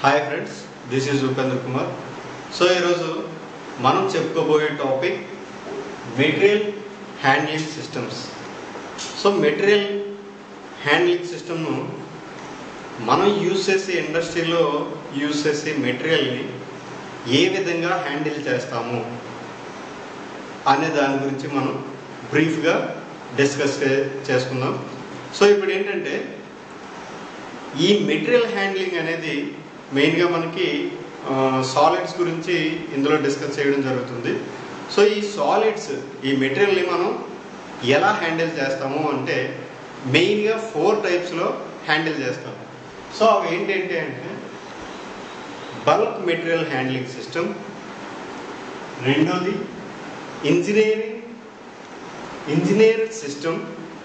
hi friends this is Upendra Kumar so ఈరోజు మనం చెప్పుకోబోయే topic material handling systems so material handling సిస్టమ్ను మనం యూజ్ చేసే ఇండస్ట్రీలో యూజ్ చేసే మెటీరియల్ని ఏ విధంగా హ్యాండిల్ చేస్తాము అనే దాని గురించి మనం బ్రీఫ్గా డిస్కస్ చే- చేసుకుందాం సో ఇప్పుడు ఏంటంటే ఈ మెటీరియల్ హ్యాండ్లింగ్ అనేది మెయిన్గా మనకి సాలిడ్స్ గురించి ఇందులో డిస్కస్ చేయడం జరుగుతుంది సో ఈ సాలిడ్స్ ఈ మెటీరియల్ని మనం ఎలా హ్యాండిల్ చేస్తాము అంటే మెయిన్గా ఫోర్ టైప్స్లో హ్యాండిల్ చేస్తాం సో అవి ఏంటంటే అంటే బల్క్ మెటీరియల్ హ్యాండ్లింగ్ సిస్టమ్ రెండోది ఇంజనీరింగ్ ఇంజనీర్ సిస్టమ్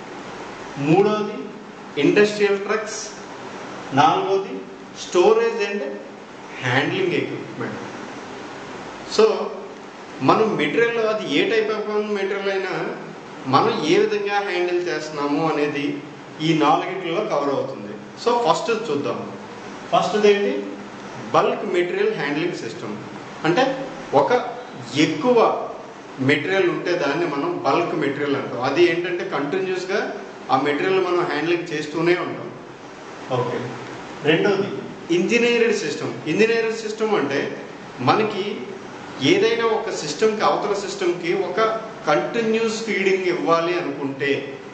మూడోది ఇండస్ట్రియల్ ట్రక్స్ నాలుగోది storage and handling equipment so మనం మెటీరియల్ అది ఏ టైప్ ఆఫ్ మెటీరియల్ అయినా మనం ఏ విధంగా హ్యాండిల్ చేస్తున్నాము అనేది ఈ నాలుగిట్లో కవర్ అవుతుంది సో ఫస్ట్ చూద్దాం ఫస్ట్ ఏంటి బల్క్ మెటీరియల్ హ్యాండ్లింగ్ సిస్టమ్ అంటే ఒక ఎక్కువ మెటీరియల్ ఉంటే దాన్ని మనం బల్క్ మెటీరియల్ అంటాం అది ఏంటంటే కంటిన్యూస్గా ఆ మెటీరియల్ మనం హ్యాండ్లింగ్ చేస్తూనే ఉంటాం ఓకే రెండోది ఇంజనీరింగ్ సిస్టమ్ ఇంజనీరింగ్ సిస్టమ్ అంటే మనకి ఏదైనా ఒక సిస్టమ్కి అవతల సిస్టమ్కి ఒక కంటిన్యూస్ ఫీడింగ్ ఇవ్వాలి అనుకుంటే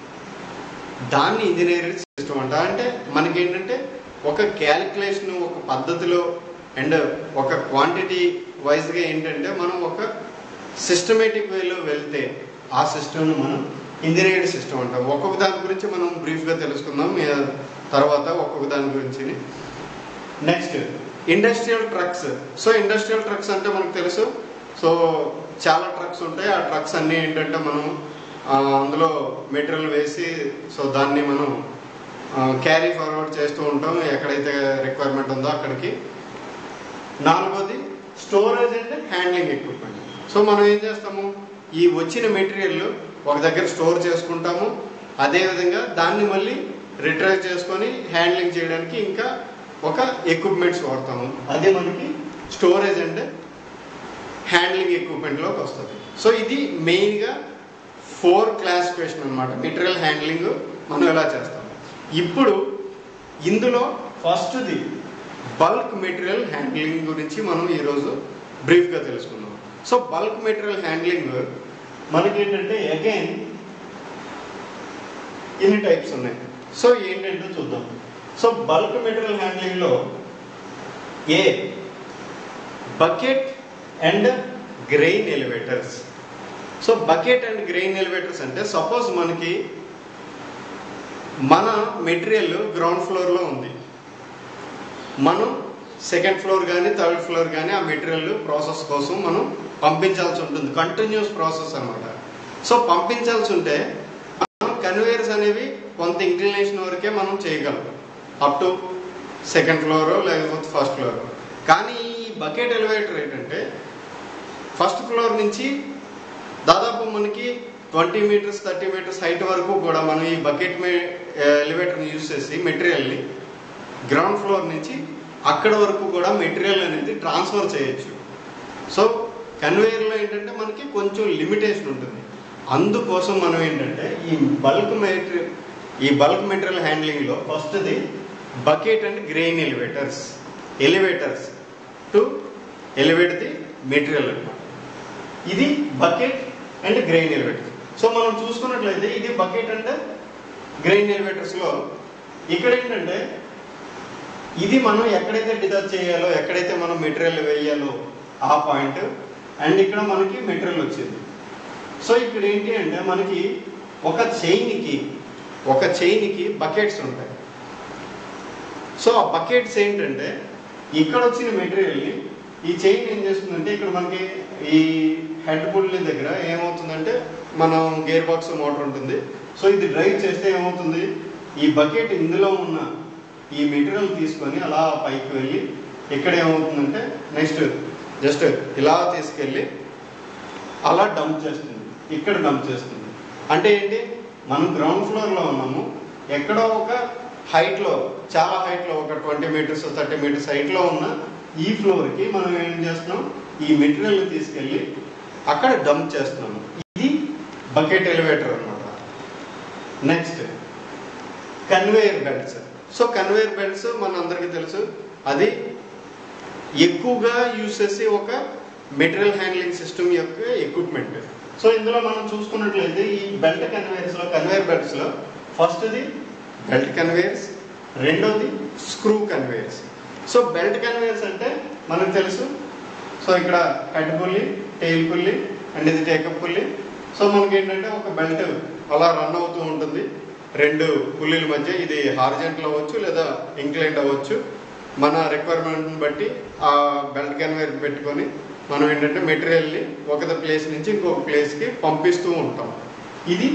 దాన్ని ఇంజనీరింగ్ సిస్టమ్ అంట అంటే మనకి ఏంటంటే ఒక క్యాలిక్యులేషన్ ఒక పద్ధతిలో అండ్ ఒక క్వాంటిటీ వైజ్గా ఏంటంటే మనం ఒక సిస్టమేటిక్ వేలో వెళ్తే ఆ సిస్టమ్ను మనం ఇంజనీరింగ్ సిస్టమ్ అంటాం ఒక్కొక్క దాని గురించి మనం బ్రీఫ్గా తెలుసుకుందాం మీ తర్వాత ఒక్కొక్క దాని గురించి next industrial trucks so industrial trucks అంటే మనకు తెలుసు సో చాలా ట్రక్స్ ఉంటాయి ఆ ట్రక్స్ అన్నీ ఏంటంటే మనం ఆ, అందులో మెటీరియల్ వేసి సో దాన్ని మనం క్యారీ ఫార్వర్డ్ చేస్తూ ఉంటాం ఎక్కడైతే రిక్వైర్మెంట్ ఉందో అక్కడికి నాలుగోది storage and handling equipment so మనం ఏం చేస్తాము ఈ వచ్చిన మెటీరియల్ ఒక దగ్గర స్టోర్ చేసుకుంటాము అదేవిధంగా దాన్ని మళ్ళీ రిట్రైవ్ చేసుకొని హ్యాండ్లింగ్ చేయడానికి ఇంకా ఒక ఎక్విప్మెంట్స్ వాడతాము అదే మనకి స్టోరేజ్ అండ్ హ్యాండ్లింగ్ ఎక్విప్మెంట్లోకి వస్తుంది సో ఇది మెయిన్గా ఫోర్ క్లాసిఫికేషన్ అనమాట మెటీరియల్ హ్యాండ్లింగ్ మనం ఎలా చేస్తాం ఇప్పుడు ఇందులో ఫస్ట్ది బల్క్ మెటీరియల్ హ్యాండ్లింగ్ గురించి మనం ఈరోజు బ్రీఫ్గా తెలుసుకుందాం సో బల్క్ మెటీరియల్ హ్యాండ్లింగ్ మనకి ఏంటంటే అగైన్ ఇన్ని టైప్స్ ఉన్నాయి సో ఏంటంటే చూద్దాం సో బల్క్ మెటీరియల్ హ్యాండ్లింగ్లో ఏ bucket and grain elevators so bucket and grain elevators అంటే సపోజ్ మనకి మన మెటీరియల్ గ్రౌండ్ ఫ్లోర్లో ఉంది మనం సెకండ్ ఫ్లోర్ కానీ థర్డ్ ఫ్లోర్ కానీ ఆ మెటీరియల్ ప్రాసెస్ కోసం మనం పంపించాల్సి ఉంటుంది కంటిన్యూస్ ప్రాసెస్ అన్నమాట సో పంపించాల్సి ఉంటే మనం కన్వేయర్స్ అనేవి కొంత ఇంక్లినేషన్ వరకే మనం చేయగలం అప్ టు సెకండ్ ఫ్లోర్ లేకపోతే ఫస్ట్ ఫ్లోర్ కానీ ఈ బకెట్ ఎలివేటర్ ఏంటంటే ఫస్ట్ ఫ్లోర్ నుంచి దాదాపు మనకి twenty metres thirty metres height వరకు కూడా మనం ఈ బకెట్ ఎలివేటర్ని యూజ్ చేసి మెటీరియల్ని గ్రౌండ్ ఫ్లోర్ నుంచి అక్కడ వరకు కూడా మెటీరియల్ అనేది ట్రాన్స్ఫర్ చేయొచ్చు సో కన్వేయర్లో ఏంటంటే మనకి కొంచెం లిమిటేషన్ ఉంటుంది అందుకోసం మనం ఏంటంటే ఈ బల్క్ మెటీరియల్ ఈ బల్క్ మెటీరియల్ హ్యాండ్లింగ్లో ఫస్ట్ది bucket and grain elevators elevators to elevate the material అన్నమాట ఇది bucket and grain elevator so మనం చూసుకున్నట్లయితే ఇది బకెట్ అండ్ గ్రెయిన్ ఎలివేటర్స్లో ఇక్కడ ఏంటంటే ఇది మనం ఎక్కడైతే డిజైన్ చేయాలో ఎక్కడైతే మనం మెటీరియల్ వేయాలో ఆ పాయింట్ అండ్ ఇక్కడ మనకి మెటీరియల్ వచ్చింది సో ఇక్కడ ఏంటి అంటే మనకి ఒక చైన్కి ఒక చైన్కి బకెట్స్ ఉంటాయి సో ఆ బకెట్స్ ఏంటంటే ఇక్కడ వచ్చిన మెటీరియల్ని ఈ చైన్ ఏం చేస్తుందంటే ఇక్కడ మనకి ఈ హెడ్ పుల్లి దగ్గర ఏమవుతుందంటే మనం గేర్ బాక్స్ మోటార్ ఉంటుంది సో ఇది డ్రైవ్ చేస్తే ఏమవుతుంది ఈ బకెట్ ఇందులో ఉన్న ఈ మెటీరియల్ తీసుకొని అలా పైకి వెళ్ళి ఇక్కడ ఏమవుతుందంటే నెక్స్ట్ జస్ట్ ఇలా తీసుకెళ్ళి అలా డంప్ చేస్తుంది ఇక్కడ డంప్ చేస్తుంది అంటే ఏంటి మనం గ్రౌండ్ ఫ్లోర్లో ఉన్నాము ఎక్కడో ఒక హైట్లో చాలా హైట్లో ఒక ట్వంటీ మీటర్స్ థర్టీ మీటర్స్ హైట్లో ఉన్న ఈ ఫ్లోర్కి మనం ఏం చేస్తున్నాం ఈ మెటీరియల్ తీసుకెళ్ళి అక్కడ డంప్ చేస్తున్నాము ఇది బకెట్ ఎలివేటర్ అన్నమాట next conveyor belts so conveyor belts మన అందరికీ తెలుసు అది ఎక్కువగా యూస్ చేసే ఒక మెటీరియల్ హ్యాండ్లింగ్ సిస్టమ్ యొక్క ఎక్విప్మెంట్ సో ఇందులో మనం చూసుకున్నట్లయితే ఈ బెల్ట్ కన్వేయర్స్ లో కన్వేయర్ బెల్ట్స్ లో ఫస్ట్ది బెల్ట్ కన్వేయర్స్ రెండోది screw conveyors so belt conveyors అంటే మనకు తెలుసు సో ఇక్కడ head pulley tail pulley and ఇది టేకప్ పుల్లి సో మనకి ఏంటంటే ఒక బెల్ట్ అలా రన్ అవుతూ ఉంటుంది రెండు పుల్లీల మధ్య ఇది హార్జెంటల్ అవ్వచ్చు లేదా ఇంక్లైండ్ అవ్వచ్చు మన రిక్వైర్మెంట్ని బట్టి ఆ బెల్ట్ కన్వేయర్ పెట్టుకొని మనం ఏంటంటే మెటీరియల్ని ఒక ప్లేస్ నుంచి ఇంకొక ప్లేస్కి పంపిస్తూ ఉంటాం ఇది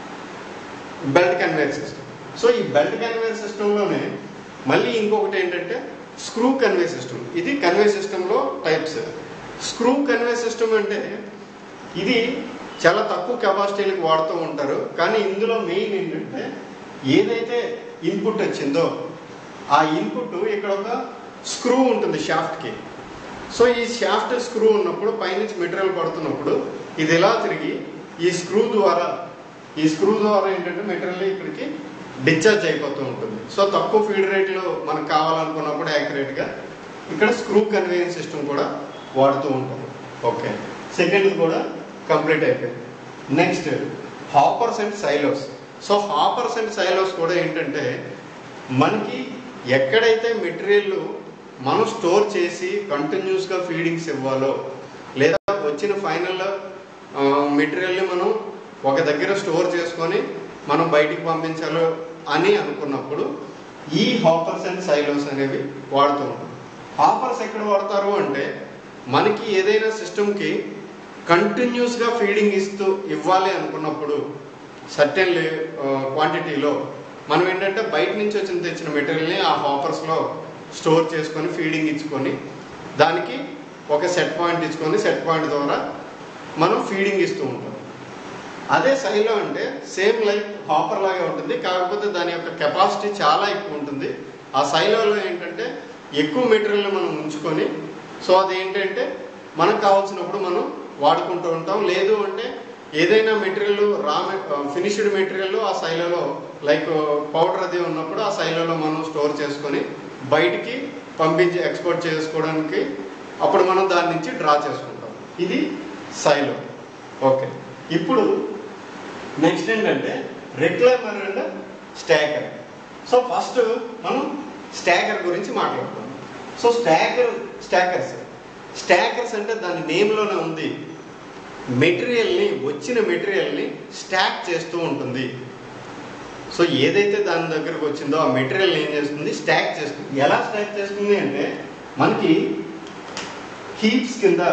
బెల్ట్ కన్వేయర్ సిస్టమ్ సో ఈ బెల్ట్ కన్వేయర్ సిస్టంలోనే మళ్ళీ ఇంకొకటి ఏంటంటే స్క్రూ కన్వే సిస్టమ్ ఇది కన్వే సిస్టంలో టైప్స్ స్క్రూ కన్వే సిస్టమ్ అంటే ఇది చాలా తక్కువ కెపాసిటీలకు వాడుతూ ఉంటారు కానీ ఇందులో మెయిన్ ఏంటంటే ఏదైతే ఇన్పుట్ వచ్చిందో ఆ ఇన్పుట్ ఇక్కడ ఒక స్క్రూ ఉంటుంది షాఫ్ట్కి సో ఈ షాఫ్ట్ స్క్రూ ఉన్నప్పుడు పైనుంచి మెటీరియల్ పడుతున్నప్పుడు ఇది ఎలా తిరిగి ఈ స్క్రూ ద్వారా ఈ స్క్రూ ద్వారా ఏంటంటే మెటీరియల్ ఇక్కడికి డిశ్చార్జ్ అయిపోతూ ఉంటుంది సో తక్కువ ఫీడ్ రేట్లో మనకు కావాలనుకున్నప్పుడు యాక్యురేట్గా ఇక్కడ స్క్రూ కన్వేయర్ సిస్టమ్ కూడా వాడుతూ ఉంటాం ఓకే సెకండ్ కూడా కంప్లీట్ అయిపోయింది next hoppers and silos so hoppers and silos కూడా ఏంటంటే మనకి ఎక్కడైతే మెటీరియల్ మనం స్టోర్ చేసి కంటిన్యూస్గా ఫీడింగ్స్ ఇవ్వాలో లేదా వచ్చిన ఫైనల్ మెటీరియల్ని మనం ఒక దగ్గర స్టోర్ చేసుకొని మనం బయటికి పంపించాలో అని అనుకున్నప్పుడు ఈ హాపర్స్ అండ్ సైలోస్ అనేవి వాడుతూ ఉంటాం హాపర్స్ ఎక్కడ వాడతారు అంటే మనకి ఏదైనా సిస్టమ్కి కంటిన్యూస్గా ఫీడింగ్ ఇస్తూ ఇవ్వాలి అనుకున్నప్పుడు సర్టెన్ క్వాంటిటీలో మనం ఏంటంటే బయట నుంచి వచ్చిన తెచ్చిన మెటీరియల్ని ఆ హాపర్స్లో స్టోర్ చేసుకొని ఫీడింగ్ ఇచ్చుకొని దానికి ఒక సెట్ పాయింట్ ఇచ్చుకొని సెట్ పాయింట్ ద్వారా మనం ఫీడింగ్ ఇస్తూ ఉంటాం అదే సైలో అంటే సేమ్ లైక్ హాపర్ లాగే ఉంటుంది కాకపోతే దాని యొక్క కెపాసిటీ చాలా ఎక్కువ ఉంటుంది ఆ సైలోలో ఏంటంటే ఎక్కువ మెటీరియల్ మనం ఉంచుకొని సో అది ఏంటంటే మనకు కావాల్సినప్పుడు మనం వాడుకుంటూ ఉంటాం లేదు అంటే ఏదైనా మెటీరియల్ రా ఫినిష్డ్ మెటీరియల్ ఆ సైలోలో లైక్ పౌడర్ అది ఉన్నప్పుడు ఆ సైలోలో మనం స్టోర్ చేసుకొని బయటికి పంపించి ఎక్స్పోర్ట్ చేసుకోవడానికి అప్పుడు మనం దాని నుంచి డ్రా చేసుకుంటాం ఇది సైలో ఓకే ఇప్పుడు నెక్స్ట్ ఏంటంటే reclaimer and stacker so first మనం స్టాకర్ గురించి మాట్లాడుతాం సో స్టాకర్ స్టాకర్స్ స్టాకర్స్ అంటే దాని నేమ్లోనే ఉంది మెటీరియల్ని వచ్చిన మెటీరియల్ని స్టాక్ చేస్తూ ఉంటుంది సో ఏదైతే దాని దగ్గరకు వచ్చిందో ఆ మెటీరియల్ ఏం చేస్తుంది స్టాక్ చేస్తుంది ఎలా స్టాక్ చేస్తుంది అంటే మనకి హీప్స్ కింద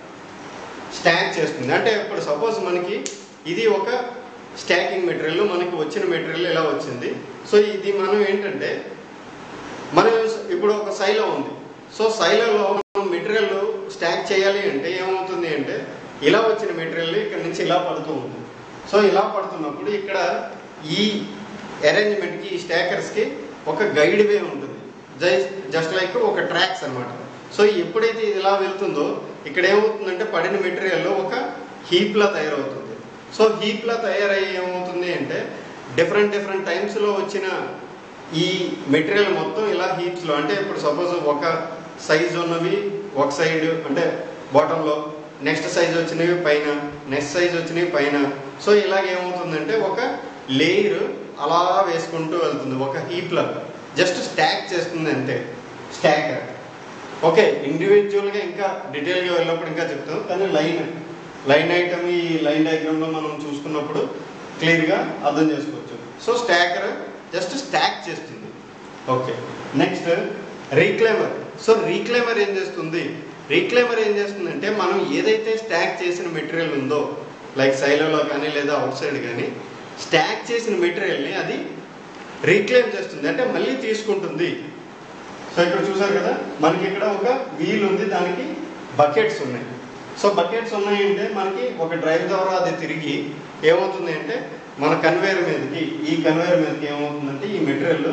స్టాక్ చేస్తుంది అంటే ఇప్పుడు సపోజ్ మనకి ఇది ఒక స్టాకింగ్ మెటీరియల్ మనకి వచ్చిన మెటీరియల్ ఇలా వచ్చింది సో ఇది మనం ఏంటంటే మనం ఇప్పుడు ఒక సైలో ఉంది సో సైలోలో మనం మెటీరియల్ స్టాక్ చేయాలి అంటే ఏమవుతుంది అంటే ఇలా వచ్చిన మెటీరియల్ ఇక్కడ నుంచి ఇలా పడుతూ ఉంటుంది సో ఇలా పడుతున్నప్పుడు ఇక్కడ ఈ అరేంజ్మెంట్కి ఈ స్టాకర్స్కి ఒక గైడ్ వే ఉంటుంది జస్ట్ జస్ట్ లైక్ ఒక ట్రాక్స్ అన్నమాట సో ఎప్పుడైతే ఇది ఇలా వెళ్తుందో ఇక్కడ ఏమవుతుందంటే పడిన మెటీరియల్ ఒక హీప్లా తయారవుతుంది సో హీప్లా తయారయ్యి ఏమవుతుంది అంటే డిఫరెంట్ డిఫరెంట్ టైమ్స్లో వచ్చిన ఈ మెటీరియల్ మొత్తం ఇలా హీప్స్లో అంటే ఇప్పుడు సపోజ్ ఒక సైజ్ ఉన్నవి ఒక సైడ్ అంటే బాటంలో నెక్స్ట్ సైజ్ వచ్చినవి పైన నెక్స్ట్ సైజ్ వచ్చినవి పైన సో ఇలాగ ఏమవుతుందంటే ఒక లేయర్ అలా వేసుకుంటూ వెళ్తుంది ఒక హీప్ లాగా జస్ట్ స్టాక్ చేస్తుంది అంతే స్టాకర్ ఓకే ఇండివిజువల్గా ఇంకా డీటెయిల్గా వెళ్ళినప్పుడు ఇంకా చెప్తాం కానీ లైన్ లైన్ ఐటమ్ ఈ లైన్ డయాగ్రామ్లో మనం చూసుకున్నప్పుడు క్లియర్గా అర్థం చేసుకోవచ్చు సో స్టాకర్ జస్ట్ స్టాక్ చేస్తుంది okay next reclaimer so reclaimer ఏం చేస్తుంది రీక్లైమర్ ఏం చేస్తుందంటే మనం ఏదైతే స్టాక్ చేసిన మెటీరియల్ ఉందో లైక్ సైలోలో కానీ లేదా అవుట్ సైడ్ కానీ స్టాక్ చేసిన మెటీరియల్ని అది రీక్లైమ్ చేస్తుంది అంటే మళ్ళీ తీసుకుంటుంది సో ఇక్కడ చూసారు కదా మనకి ఇక్కడ ఒక వీల్ ఉంది దానికి బకెట్స్ ఉన్నాయి సో బకెట్స్ ఉన్నాయంటే మనకి ఒక డ్రైవ్ ద్వారా అది తిరిగి ఏమవుతుంది అంటే మన కన్వేయర్ మీదకి ఈ కన్వేయర్ మీదకి ఏమవుతుందంటే ఈ మెటీరియల్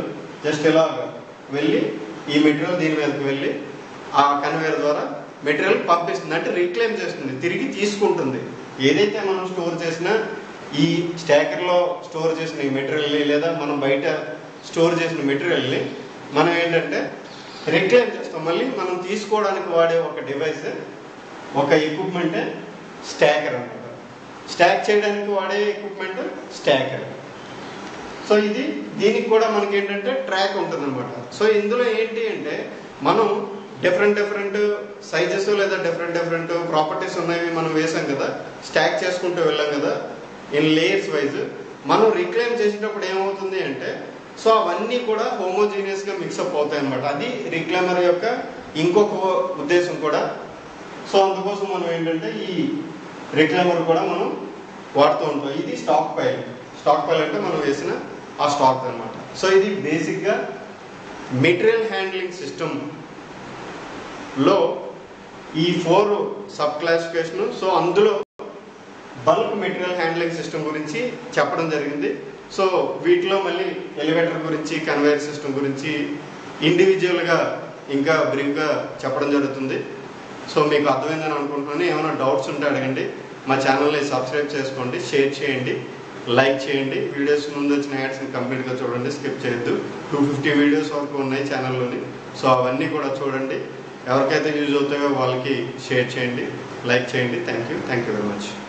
జస్ట్ ఇలా వెళ్ళి ఈ మెటీరియల్ దీని మీదకి వెళ్ళి ఆ కన్వేయర్ ద్వారా మెటీరియల్ పంపిస్తుంది అంటే రీక్లెయిమ్ చేస్తుంది తిరిగి తీసుకుంటుంది ఏదైతే మనం స్టోర్ చేసినా ఈ స్టాకర్లో స్టోర్ చేసిన ఈ మెటీరియల్ని లేదా మనం బయట స్టోర్ చేసిన మెటీరియల్ని మనం ఏంటంటే రిక్లెయిమ్ చేస్తాం మళ్ళీ మనం తీసుకోవడానికి వాడే ఒక డివైస్ ఒక ఎక్విప్మెంట్ స్టాకర్ అన్నమాట స్టాక్ చేయడానికి వాడే ఎక్విప్మెంట్ స్టాకర్ సో ఇది దీనికి కూడా మనకి ఏంటంటే ట్రాక్ ఉంటుంది అనమాట సో ఇందులో ఏంటి అంటే మనం డిఫరెంట్ డిఫరెంట్ సైజెస్ లేదా డిఫరెంట్ డిఫరెంట్ ప్రాపర్టీస్ ఉన్నవి మనం వేసాం కదా స్టాక్ చేసుకుంటూ వెళ్ళాం కదా ఇన్ లేయర్స్ వైజ్ మనం రిక్లైమ్ చేసేటప్పుడు ఏమవుతుంది అంటే సో అవన్నీ కూడా హోమోజీనియస్ గా మిక్సప్ అవుతాయి అనమాట అది రిక్లైమర్ యొక్క ఇంకొక ఉద్దేశం కూడా సో అందుకోసం మనం ఏంటంటే ఈ రిక్లైమర్ కూడా మనం వాడుతూ ఉంటాం ఇది స్టాక్ పైల్ స్టాక్ పైల్ అంటే మనం వేసిన ఆ స్టాక్ అన్నమాట సో ఇది బేసిక్గా మెటీరియల్ హ్యాండ్లింగ్ సిస్టమ్ లో ఈ ఫోర్ సబ్ క్లాసిఫికేషన్ సో అందులో బల్క్ మెటీరియల్ హ్యాండ్లింగ్ సిస్టమ్ గురించి చెప్పడం జరిగింది సో వీటిలో మళ్ళీ ఎలివేటర్ గురించి కన్వేయర్ సిస్టమ్ గురించి ఇండివిజువల్గా ఇంకా బ్రీఫ్గా చెప్పడం జరుగుతుంది సో మీకు అర్థమైందని అనుకుంటున్నాను ఏమైనా డౌట్స్ ఉంటే అడగండి మా ఛానల్ని సబ్స్క్రైబ్ చేసుకోండి షేర్ చేయండి లైక్ చేయండి వీడియోస్ ముందు వచ్చిన యాడ్స్ని కంప్లీట్గా చూడండి స్కిప్ చేయొద్దు టూ ఫిఫ్టీ వీడియోస్ వరకు ఉన్నాయి ఛానల్లోని సో అవన్నీ కూడా చూడండి ఎవరికైతే యూజ్ అవుతాయో వాళ్ళకి షేర్ చేయండి లైక్ చేయండి thank you thank you very much